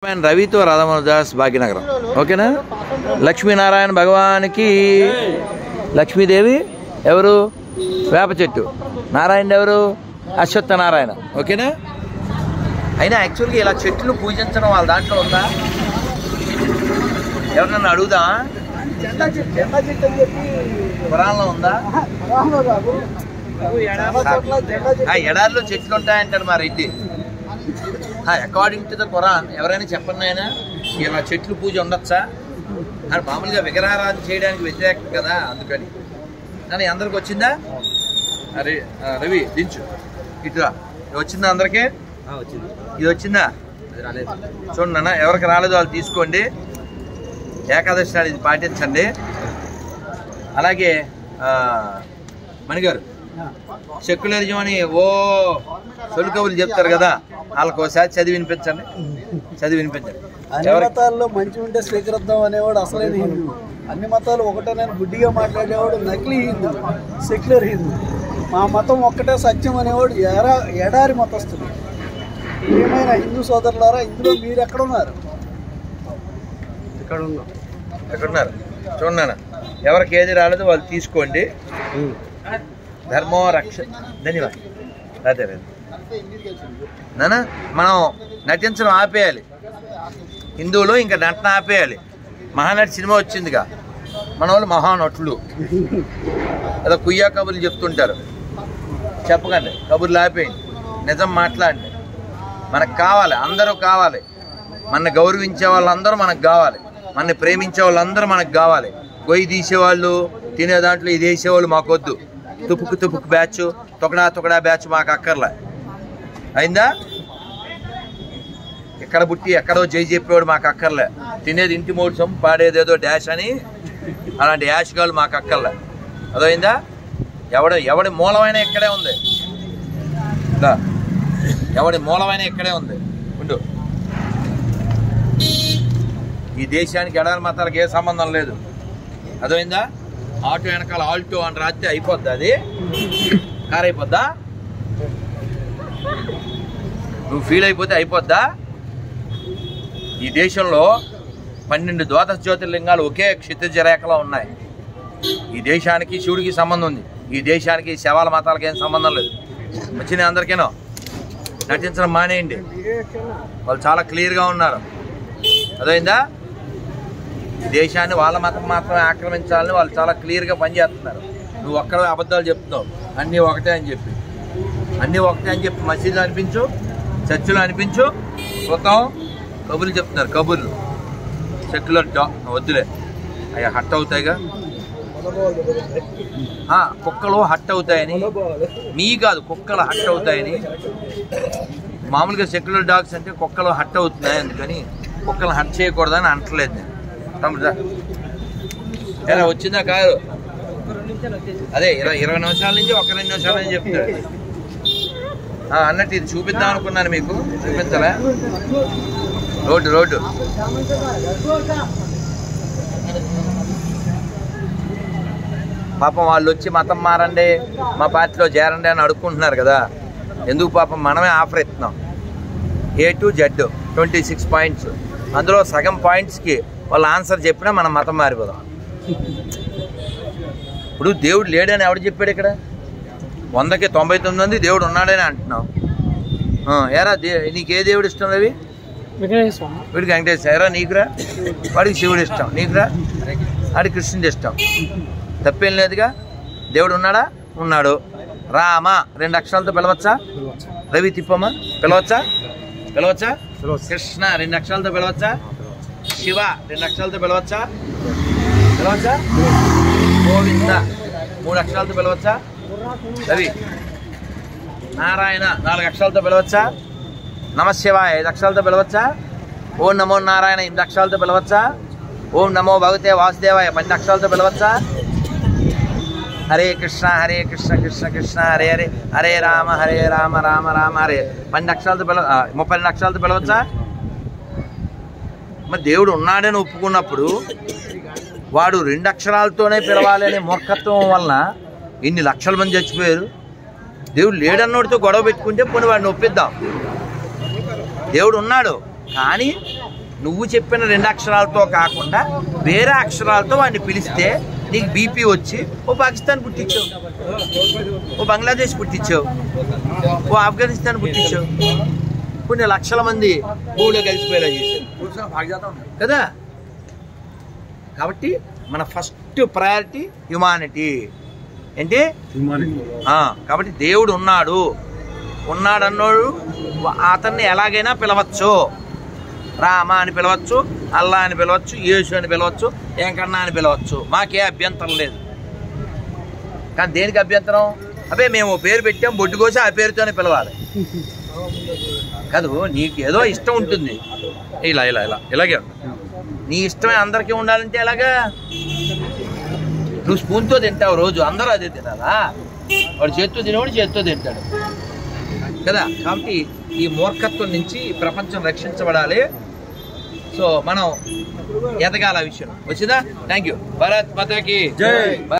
ఆయన రవితో రాధామోహన్ భాగ్యనగరం ఓకేనా లక్ష్మీనారాయణ భగవానికి లక్ష్మీదేవి ఎవరు వేప చెట్టు నారాయణ ఎవరు అశ్వత్థ నారాయణ ఓకేనా అయినా యాక్చువల్గా ఇలా చెట్లు పూజించడం వాళ్ళ దాంట్లో ఉందా ఎవరినన్నా అడుగుదా జెండా చెట్టు జెండా చెట్టు అని చెప్పి పురాణంలో ఉందా రాహుల్ బాబు చాలా చోట్ల జెండా చెట్టు ఆ ఎడారిలో చెట్లు ఉంటాయంటాడు మా Reddy according to the Quran ఎవరైనా చెప్పండి ఆయన ఇలా చెట్లు పూజ ఉండొచ్చా అని మామూలుగా విగ్రహారాధన చేయడానికి వ్యతిరేకం కదా అందుకని కానీ అందరికి వచ్చిందా అరే ఆ, రవి దించు ఇటురా ఇది వచ్చిందా అందరికీ వచ్చింది ఇది వచ్చిందా చూడండి అన్న ఎవరికి రాలేదో వాళ్ళు తీసుకోండి ఏకాదశి నాడు ఇది పాటించండి అలాగే ఆ, మణిగారు సెక్యులరిజం అని ఓ సొలి కబుర్లు చెప్తారు కదా వాళ్ళకి ఒకసారి చదివి వినిపించండి చదివి వినిపించండి అన్ని ఎవరికి మతాల్లో మంచి ఉంటే స్వీకరిద్దాం అనేవాడు అసలైన హిందూ అన్ని మతాలు ఒకటేనని గుడ్డిగా మాట్లాడేవాడు నకిలీ హిందూ సెక్యులర్ హిందూ మా మతం ఒక్కటే సత్యం అనేవాడు ఎరా ఎడారి మతస్థుడు ఏమైనా హిందూ సోదరులారా ఇందులో మీరు ఎక్కడున్నారు ఇక్కడ ఉన్నాం ఎక్కడున్నారు చూడండి నాన్న. ఎవరికి ఏది రాలేదో వాళ్ళు తీసుకోండి ధర్మో రక్ష ధన్యవాదం అదే అదే నాన్న మనం నటించడం ఆపేయాలి హిందువులు ఇంకా నటన ఆపేయాలి మహానటి సినిమా వచ్చిందిగా మన వాళ్ళు మహానటులు ఏదో కుయ్యా కబుర్లు చెప్తుంటారు చెప్పకండి కబుర్లు ఆపేయండి నిజం మాట్లాడండి మనకు కావాలి అందరూ కావాలి మన గౌరవించే వాళ్ళందరూ మనకు కావాలి మన ప్రేమించే వాళ్ళందరూ మనకు కావాలి గొయ్యి తీసేవాళ్ళు తినే దాంట్లో ఇది వేసేవాళ్ళు మాకొద్దు తుపుకు తుపుకు బ్యాచ్ తొకడా తొకడా బ్యాచ్ మాకు అక్కర్లే అయిందా ఎక్కడ పుట్టి ఎక్కడో జై చెప్పేవాడు మాకు అక్కర్లే తినేది ఇంటి మోడ్సం పాడేదేదో డాష్ అని అలాంటి యాష్ గాలు మాకు అక్కర్లే అదైందా ఎవడ ఎవడి మూలమైన ఇక్కడే ఉంది దా. ఎవడి మూలమైన ఇక్కడే ఉంది ఉండు ఈ దేశానికి ఎడారి మతాలకు ఏ సంబంధం లేదు అర్థమైందా ఆటో వెనకాల ఆల్టో అని రాస్తే అయిపోద్ది అది కార్ అయిపోద్దా నువ్వు ఫీల్ అయిపోతే అయిపోద్దా ఈ దేశంలో పన్నెండు ద్వాదశ జ్యోతిర్లింగాలు ఒకే క్షితిజ రేఖలో ఉన్నాయి ఈ దేశానికి శివుడికి సంబంధం ఉంది ఈ దేశానికి శవాల మతాలకి ఏం సంబంధం లేదు వచ్చిన అందరికీనో నటించడం మానేయండి వాళ్ళు చాలా క్లియర్గా ఉన్నారు అదైందా ఈ దేశాన్ని వాళ్ళ మతం మాత్రమే ఆక్రమించాలని వాళ్ళు చాలా క్లియర్గా పనిచేస్తున్నారు నువ్వు ఒక్కడే అబద్ధాలు చెప్తున్నావు అన్నీ ఒకటే అని చెప్పి అన్నీ ఒకటే అని చెప్పి మసీదులు అనిపించు చర్చిలు అనిపించు చూద్దాం కబుర్లు చెప్తున్నారు కబుర్లు సెక్యులర్ జా వద్దులే అయ్యా హట్ అవుతాయిగా ఆ, కుక్కలు హట్ అవుతాయని మీ కాదు కుక్కలు హట్ అవుతాయని మామూలుగా సెక్యులర్ డాగ్స్ అంటే కుక్కలు హట్ అవుతున్నాయి అందుకని కుక్కలు హట్ చేయకూడదని అంటలేదు నేను తమ్ముడు రా. ఏరా వచ్చిందా కారు అదే ఇరవై ఇరవై నిమిషాల నుంచి ఒక రెండు నిమిషాల నుంచి చెప్తాడు ఆ, అన్నట్టు ఇది చూపిద్దాం అనుకున్నాను మీకు చూపించలే రోడ్డు రోడ్డు పాపం వాళ్ళు వచ్చి మతం మారండి మా పార్టీలో చేరండి అని అడుక్కుంటున్నారు కదా ఎందుకు పాపం మనమే ఆఫర్ ఇస్తున్నాం A to Z twenty six points అందులో సగం పాయింట్స్కి వాళ్ళ ఆన్సర్ చెప్పినా మనం మతం మారిపోదాం ఇప్పుడు దేవుడు లేడని ఎవడు చెప్పాడు ఇక్కడ వందకి తొంభై తొమ్మిది మంది దేవుడు ఉన్నాడని అంటున్నాం ఆ, ఏరా దే నీకు ఏ దేవుడు ఇష్టం రవి వీడికి వెంకటేశ్వర ఏరా నీకురా వాడికి శివుడు ఇష్టం నీకురా వాడికి కృష్ణుడు ఇష్టం తప్పేం లేదుగా దేవుడు ఉన్నాడా ఉన్నాడు రామ రెండు అక్షరాలతో పిలవచ్చా రవి తిప్పమ్మ పిలవచ్చా పిలవచ్చా కృష్ణ రెండు అక్షరాలతో పిలవచ్చా శివ రెండు అక్షరాలతో పిలవచ్చా పిలవచ్చా గోవింద మూడు అక్షరాలతో పిలవచ్చా రవి నారాయణ నాలుగు అక్షరాలతో పిలవచ్చా నమశివాయ ఐదు అక్షరాలతో పిలవచ్చా ఓం నమో నారాయణ ఎనిమిది అక్షరాలతో పిలవచ్చా ఓం నమో భగవతే వాసుదేవాయ పన్నెండు అక్షరాలతో పిలవచ్చా హరే కృష్ణ హరే కృష్ణ కృష్ణ కృష్ణ హరే హరే హరే రామ హరే రామ రామ రామ హరే పన్నెండు అక్షరాలతో పిలవ ఆ, ముప్పై రెండు అక్షరాలతో పిలవచ్చా మరి దేవుడు ఉన్నాడని ఒప్పుకున్నప్పుడు వాడు రెండు అక్షరాలతోనే పిలవాలి అనే మూర్ఖత్వం వలన ఇన్ని లక్షల మంది చచ్చిపోయారు దేవుడు లేడన్నోడితో గొడవ పెట్టుకుంటే పోనీ వాడిని ఒప్పిద్దాం దేవుడు ఉన్నాడు కానీ నువ్వు చెప్పిన రెండు అక్షరాలతో కాకుండా వేరే అక్షరాలతో వాడిని పిలిస్తే నీకు బీపీ వచ్చి ఓ పాకిస్తాన్ పుట్టించావు ఓ బంగ్లాదేశ్ పుట్టించావు ఓ ఆఫ్ఘనిస్తాన్ పుట్టించావు కొన్ని లక్షల మంది భూమిలో కలిసిపోయేలా చేశారు కదా కాబట్టి మన ఫస్ట్ ప్రయారిటీ హ్యుమానిటీ ఏంటి ఆ, కాబట్టి దేవుడు ఉన్నాడు ఉన్నాడు అన్నోడు అతన్ని ఎలాగైనా పిలవచ్చు రామ అని పిలవచ్చు అల్లా అని పిలవచ్చు యేసు అని పిలవచ్చు వెంకన్న అని పిలవచ్చు మాకే అభ్యంతరం లేదు కానీ దేనికి అభ్యంతరం అదే మేము ఓ పేరు పెట్టాం బొడ్డు కోసి ఆ పేరుతోనే పిలవాలి కాదు నీకు ఏదో ఇష్టం ఉంటుంది ఇలా ఇలా ఇలా ఇలాగే ఉండు. నీ ఇష్టమే అందరికీ ఉండాలంటే ఎలాగా నువ్వు స్పూన్తో తింటావు రోజు అందరూ అదే తినాలా వాడు చేత్తో తినేవాడు చేత్తో తింటాడు కదా కాబట్టి ఈ మూర్ఖత్వం నుంచి ఈ ప్రపంచం రక్షించబడాలి సో మనం ఎదగాల విషయం వచ్చిందా థ్యాంక్ యూ భారత్ మాతాకి జై.